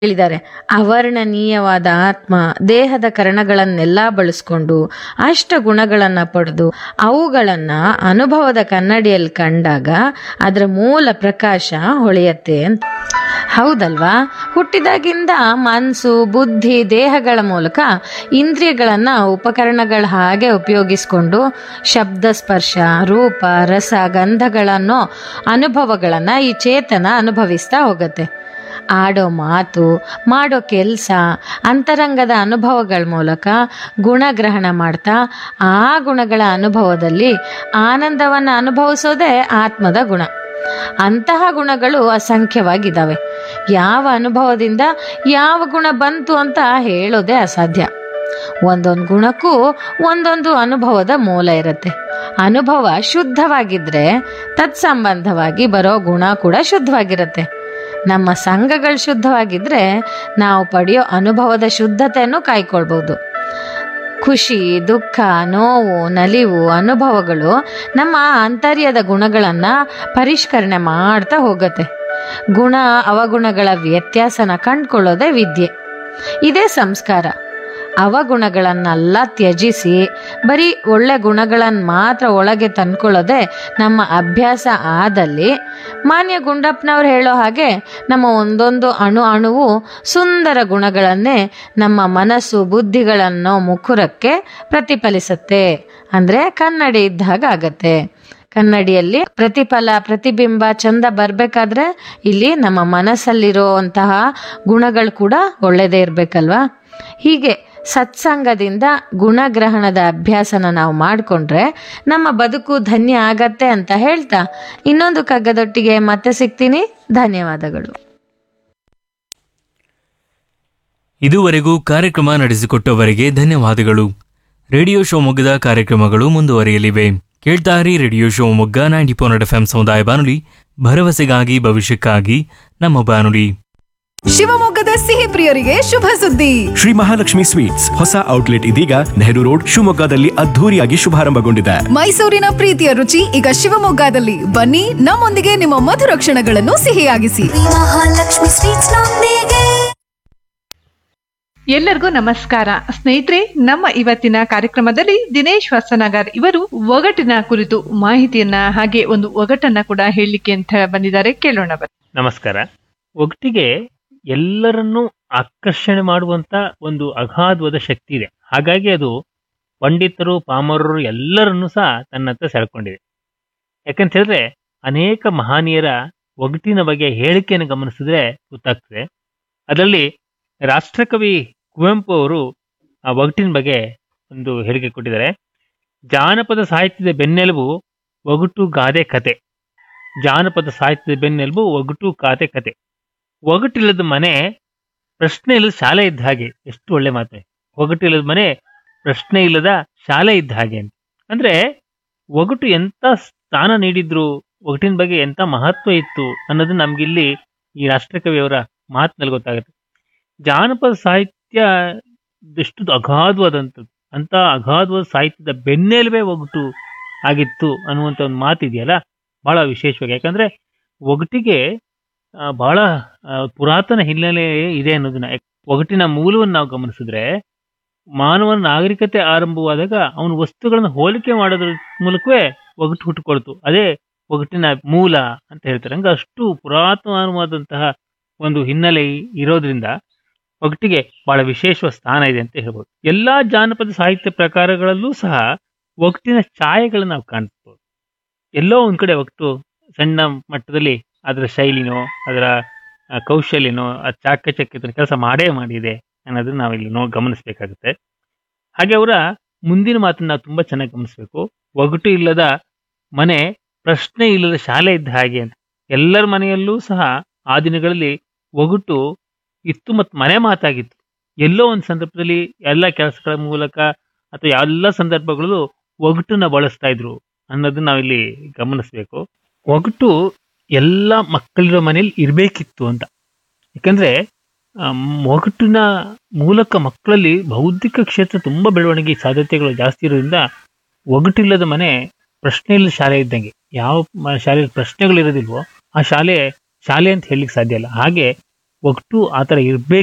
ಹೇಳಿದ್ದಾರೆ ಅವರ್ಣನೀಯವಾದ ಆತ್ಮ ದೇಹದ ಕರಣಗಳನ್ನೆಲ್ಲ ಬಳಸ್ಕೊಂಡು ಅಷ್ಟ ಗುಣಗಳನ್ನ ಪಡೆದು ಅವುಗಳನ್ನ ಅನುಭವದ ಕನ್ನಡಿಯಲ್ಲಿ ಕಂಡಾಗ ಅದರ ಮೂಲ ಪ್ರಕಾಶ ಹೊಳೆಯತ್ತೆ ಅಂತ ಹೌದಲ್ವಾ ಹುಟ್ಟಿದಾಗಿಂದ ಮನಸ್ಸು ಬುದ್ಧಿ ದೇಹಗಳ ಮೂಲಕ ಇಂದ್ರಿಯಗಳನ್ನ ಉಪಕರಣಗಳ ಹಾಗೆ ಉಪಯೋಗಿಸ್ಕೊಂಡು ಶಬ್ದ ಸ್ಪರ್ಶ ರೂಪ ರಸ ಗಂಧಗಳನ್ನೋ ಅನುಭವಗಳನ್ನ ಈ ಚೇತನ ಅನುಭವಿಸ್ತಾ ಹೋಗತ್ತೆ ಆಡೋ ಮಾತು ಮಾಡೋ ಕೆಲಸ ಅಂತರಂಗದ ಅನುಭವಗಳ ಮೂಲಕ ಗುಣಗ್ರಹಣ ಮಾಡ್ತಾ ಆ ಗುಣಗಳ ಅನುಭವದಲ್ಲಿ ಆನಂದವನ್ನು ಅನುಭವಿಸೋದೇ ಆತ್ಮದ ಗುಣ ಅಂತಹ ಗುಣಗಳು ಅಸಂಖ್ಯವಾಗಿದ್ದಾವೆ ಯಾವ ಅನುಭವದಿಂದ ಯಾವ ಗುಣ ಬಂತು ಅಂತ ಹೇಳೋದೇ ಅಸಾಧ್ಯ ಒಂದೊಂದು ಗುಣಕ್ಕೂ ಒಂದೊಂದು ಅನುಭವದ ಮೂಲ ಇರುತ್ತೆ ಅನುಭವ ಶುದ್ಧವಾಗಿದ್ರೆ ತತ್ಸಂಬಂಧವಾಗಿ ಬರೋ ಗುಣ ಕೂಡ ಶುದ್ಧವಾಗಿರುತ್ತೆ ನಮ್ಮ ಸಂಘಗಳು ಶುದ್ಧವಾಗಿದ್ರೆ ನಾವು ಪಡೆಯೋ ಅನುಭವದ ಶುದ್ಧತೆಯನ್ನು ಕಾಯ್ಕೊಳ್ಬೋದು ಖುಷಿ ದುಃಖ ನೋವು ನಲಿವು ಅನುಭವಗಳು ನಮ್ಮ ಆಂತರ್ಯದ ಗುಣಗಳನ್ನು ಪರಿಷ್ಕರಣೆ ಮಾಡ್ತಾ ಹೋಗುತ್ತೆ ಗುಣ ಅವಗುಣಗಳ ವ್ಯತ್ಯಾಸನ ಕಂಡುಕೊಳ್ಳೋದೇ ವಿದ್ಯೆ ಇದೇ ಸಂಸ್ಕಾರ ಅವಗುಣಗಳನ್ನೆಲ್ಲ ತ್ಯಜಿಸಿ ಬರೀ ಒಳ್ಳೆ ಗುಣಗಳನ್ನು ಮಾತ್ರ ಒಳಗೆ ತಂದ್ಕೊಳ್ಳೋದೆ ನಮ್ಮ ಅಭ್ಯಾಸ ಆದಲ್ಲಿ ಮಾನ್ಯ ಗುಂಡಪ್ಪನವ್ರು ಹೇಳೋ ಹಾಗೆ ನಮ್ಮ ಒಂದೊಂದು ಅಣು ಅಣುವು ಸುಂದರ ಗುಣಗಳನ್ನೇ ನಮ್ಮ ಮನಸ್ಸು ಬುದ್ಧಿಗಳನ್ನೋ ಮುಖುರಕ್ಕೆ ಪ್ರತಿಫಲಿಸುತ್ತೆ ಅಂದರೆ ಕನ್ನಡಿ ಇದ್ದಾಗ ಆಗತ್ತೆ ಕನ್ನಡಿಯಲ್ಲಿ ಪ್ರತಿಫಲ ಪ್ರತಿಬಿಂಬ ಚಂದ ಬರಬೇಕಾದ್ರೆ ಇಲ್ಲಿ ನಮ್ಮ ಮನಸ್ಸಲ್ಲಿರುವಂತಹ ಗುಣಗಳು ಕೂಡ ಒಳ್ಳೆಯದೇ ಇರಬೇಕಲ್ವಾ ಹೀಗೆ ಸತ್ಸಂಗದಿಂದ ಗುಣಗ್ರಹಣದ ಅಭ್ಯಾಸನ ನಾವು ಮಾಡಿಕೊಂಡ್ರೆ ನಮ್ಮ ಬದುಕು ಧನ್ಯ ಆಗತ್ತೆ ಅಂತ ಹೇಳ್ತಾ ಇನ್ನೊಂದು ಕಗ್ಗದೊಟ್ಟಿಗೆ ಮತ್ತೆ ಸಿಗ್ತೀನಿ ಧನ್ಯವಾದಗಳು ಇದುವರೆಗೂ ಕಾರ್ಯಕ್ರಮ ನಡೆಸಿಕೊಟ್ಟವರಿಗೆ ಧನ್ಯವಾದಗಳು ರೇಡಿಯೋ ಶಿವಮೊಗ್ಗದ ಕಾರ್ಯಕ್ರಮಗಳು ಮುಂದುವರಿಯಲಿವೆ ಕೇಳ್ತಾರಿ radio Shivamogga ninety point F ಸಮುದಾಯ ಬಾನುಲಿ ಭರವಸೆಗಾಗಿ ಭವಿಷ್ಯಕ್ಕಾಗಿ ನಮ್ಮ ಬಾನುಲಿ ಶಿವಮೊಗ್ಗದ ಸಿಹಿ ಪ್ರಿಯರಿಗೆ ಶುಭ ಸುದ್ದಿ ಶ್ರೀ ಮಹಾಲಕ್ಷ್ಮಿ ಸ್ವೀಟ್ಸ್ ಹೊಸ ಔಟ್ಲೆಟ್ ಇದೀಗ ನೆಹರು ರೋಡ್ ಶಿವಮೊಗ್ಗದಲ್ಲಿ ಅದ್ಧೂರಿಯಾಗಿ ಶುಭಾರಂಭಗೊಂಡಿದೆ ಮೈಸೂರಿನ ಪ್ರೀತಿಯ ರುಚಿ ಈಗ ಶಿವಮೊಗ್ಗದಲ್ಲಿ ಬನ್ನಿ ನಮ್ಮೊಂದಿಗೆ ನಿಮ್ಮ ಮಧುರ ಕ್ಷಣಗಳನ್ನು ಸಿಹಿಯಾಗಿಸಿ ಮಹಾಲಕ್ಷ್ಮಿ ಸ್ವೀಟ್ಸ್ ನೊಂದಿಗೆ ಎಲ್ಲರಿಗೂ ನಮಸ್ಕಾರ ಸ್ನೇಹಿತರೆ ನಮ್ಮ ಇವತ್ತಿನ ಕಾರ್ಯಕ್ರಮದಲ್ಲಿ ದಿನೇಶ್ ಹೊಸನಗರ್ ಇವರು ಒಗಟಿನ ಕುರಿತು ಮಾಹಿತಿಯನ್ನ ಹಾಗೆ ಒಂದು ಒಗಟನ್ನ ಕೂಡ ಹೇಳಲಿಕ್ಕೆ ಅಂತ ಬಂದಿದ್ದಾರೆ ಕೇಳೋಣ ಬನ್ನಿ. ನಮಸ್ಕಾರ ಒಗಟಿಗೆ ಎಲ್ಲರನ್ನೂ ಆಕರ್ಷಣೆ ಮಾಡುವಂತ ಒಂದು ಅಗಾಧವಾದ ಶಕ್ತಿ ಇದೆ ಹಾಗಾಗಿ ಅದು ಪಂಡಿತರು ಪಾಮರರು ಎಲ್ಲರನ್ನೂ ಸಹ ತನ್ನತ್ತ ಸೆಳ್ಕೊಂಡಿದೆ ಯಾಕಂತ ಹೇಳಿದ್ರೆ ಅನೇಕ ಮಹನೀಯರ ಒಗಟಿನ ಬಗ್ಗೆ ಹೇಳಿಕೆಯನ್ನು ಗಮನಿಸಿದ್ರೆ ಗೊತ್ತಾಗ್ತದೆ ಅದರಲ್ಲಿ ರಾಷ್ಟ್ರಕವಿ ಕುವೆಂಪು ಅವರು ಆ ಒಗಟಿನ ಬಗ್ಗೆ ಒಂದು ಹೇಳಿಕೆ ಕೊಟ್ಟಿದ್ದಾರೆ ಜಾನಪದ ಸಾಹಿತ್ಯದ ಬೆನ್ನೆಲುಬು ಒಗಟು ಗಾದೆ ಕತೆ ಜಾನಪದ ಸಾಹಿತ್ಯದ ಬೆನ್ನೆಲುಬು ಒಗಟು ಕಾತೆ ಕತೆ ಒಗಟಿಲ್ಲದ ಮನೆ ಪ್ರಶ್ನೆ ಇಲ್ಲದ ಶಾಲೆ ಇದ್ದ ಹಾಗೆ ಎಷ್ಟು ಒಳ್ಳೆ ಮಾತು ಒಗಟಿಲ್ಲದ ಮನೆ ಪ್ರಶ್ನೆ ಇಲ್ಲದ ಶಾಲೆ ಇದ್ದ ಹಾಗೆ ಅಂತ ಅಂದ್ರೆ ಒಗಟು ಎಂತ ಸ್ಥಾನ ನೀಡಿದ್ರು ಒಗಟಿನ ಬಗ್ಗೆ ಎಂತ ಮಹತ್ವ ಇತ್ತು ಅನ್ನೋದು ನಮ್ಗಿಲ್ಲಿ ಈ ರಾಷ್ಟ್ರಕವಿಯವರ ಮಾತಿನಲ್ಲಿ ಗೊತ್ತಾಗುತ್ತೆ ಜಾನಪದ ಸಾಹಿತ್ಯ ಎಷ್ಟು ಅಗಾಧವಾದಂಥದ್ದು ಅಂತ ಅಗಾಧವಾದ ಸಾಹಿತ್ಯದ ಬೆನ್ನೆಲುಬೆ ಒಗಟು ಆಗಿತ್ತು ಅನ್ನುವಂಥ ಒಂದು ಮಾತಿದೆಯಲ್ಲ ಬಹಳ ವಿಶೇಷವಾಗಿ ಯಾಕಂದ್ರೆ ಒಗಟಿಗೆ ಆ, ಬಹಳ ಆ, ಪುರಾತನ ಹಿನ್ನೆಲೆ ಇದೆ ಅನ್ನೋದನ್ನ ಯಾಕ್- ಒಗಟಿನ ಮೂಲವನ್ನು ನಾವು ಗಮನಿಸಿದ್ರೆ ಮಾನವನ ನಾಗರಿಕತೆ ಆರಂಭವಾದಾಗ ಅವನ ವಸ್ತುಗಳನ್ನ ಹೋಲಿಕೆ ಮಾಡೋದ್ರ ಮೂಲಕವೇ ಒಗಟು ಹುಟ್ಟುಕೊಳ್ತು ಅದೇ ಒಗಟಿನ ಮೂಲ ಅಂತ ಹೇಳ್ತಾರೆ ಹಂಗ ಅಷ್ಟು ಪುರಾತನವಾದಂತಹ ಒಂದು ಹಿನ್ನೆಲೆ ಇರೋದ್ರಿಂದ ಒಗಟಿಗೆ ಬಹಳ ವಿಶೇಷ ಸ್ಥಾನ ಇದೆ ಅಂತ ಹೇಳ್ಬೋದು ಎಲ್ಲಾ ಜಾನಪದ ಸಾಹಿತ್ಯ ಪ್ರಕಾರಗಳಲ್ಲೂ ಸಹ ಒಗಟಿನ ಛಾಯೆಗಳನ್ನ ನಾವು ಕಾಣಿಸ್ಬೋದು ಎಲ್ಲೋ ಒಂದ್ ಕಡೆ ಒಗಟು ಸಣ್ಣ ಮಟ್ಟದಲ್ಲಿ ಅದರ ಶೈಲಿನೋ ಅದರ ಆ, ಕೌಶಲ್ಯನೋ ಆ ಚಾಕಚಕ್ಯದ ಕೆಲಸ ಮಾಡೇ ಮಾಡಿದೆ ಅನ್ನೋದನ್ನ ನಾವಿಲ್ಲಿ ನೋ ಗಮನಿಸಬೇಕಾಗುತ್ತೆ ಹಾಗೆ ಅವರ ಮುಂದಿನ ಮಾತನ್ನ ನಾವು ತುಂಬಾ ಚೆನ್ನಾಗಿ ಗಮನಿಸಬೇಕು ಒಗಟು ಇಲ್ಲದ ಮನೆ ಪ್ರಶ್ನೆ ಇಲ್ಲದ ಶಾಲೆ ಇದ್ದ ಹಾಗೆ ಅಂತ ಎಲ್ಲರ ಮನೆಯಲ್ಲೂ ಸಹ ಆ ದಿನಗಳಲ್ಲಿ ಒಗಟು ಇತ್ತು ಮತ್ತು ಮನೆ ಮಾತಾಗಿತ್ತು ಎಲ್ಲೋ ಒಂದು ಸಂದರ್ಭದಲ್ಲಿ ಎಲ್ಲ ಕೆಲಸಗಳ ಮೂಲಕ ಅಥವಾ ಎಲ್ಲ ಸಂದರ್ಭಗಳಲ್ಲೂ ಒಗಟನ್ನ ಬಳಸ್ತಾ ಇದ್ರು ಅನ್ನೋದನ್ನ ನಾವಿಲ್ಲಿ ಗಮನಿಸಬೇಕು ಒಗಟು ಎಲ್ಲ ಮಕ್ಕಳಿರೋ ಮನೇಲಿ ಇರಬೇಕಿತ್ತು ಅಂತ ಯಾಕಂದ್ರೆ ಆ, ಒಗಟಿನ ಮೂಲಕ ಮಕ್ಕಳಲ್ಲಿ ಬೌದ್ಧಿಕ ಕ್ಷೇತ್ರ ತುಂಬಾ ಬೆಳವಣಿಗೆ ಸಾಧ್ಯತೆಗಳು ಜಾಸ್ತಿ ಇರೋದ್ರಿಂದ ಒಗಟಿಲ್ಲದ ಮನೆ ಪ್ರಶ್ನೆ ಇಲ್ಲದ ಶಾಲೆ ಇದ್ದಂಗೆ ಯಾವ ಮ- ಶಾಲೆಯಲ್ಲಿ ಪ್ರಶ್ನೆಗಳು ಇರೋದಿಲ್ವೋ ಆ ಶಾಲೆ ಶಾಲೆ ಅಂತ ಹೇಳಲಿಕ್ಕೆ ಸಾಧ್ಯ ಇಲ್ಲ ಹಾಗೆ ಒಗಟು ಆ ಥರ ಇರಬೇಕು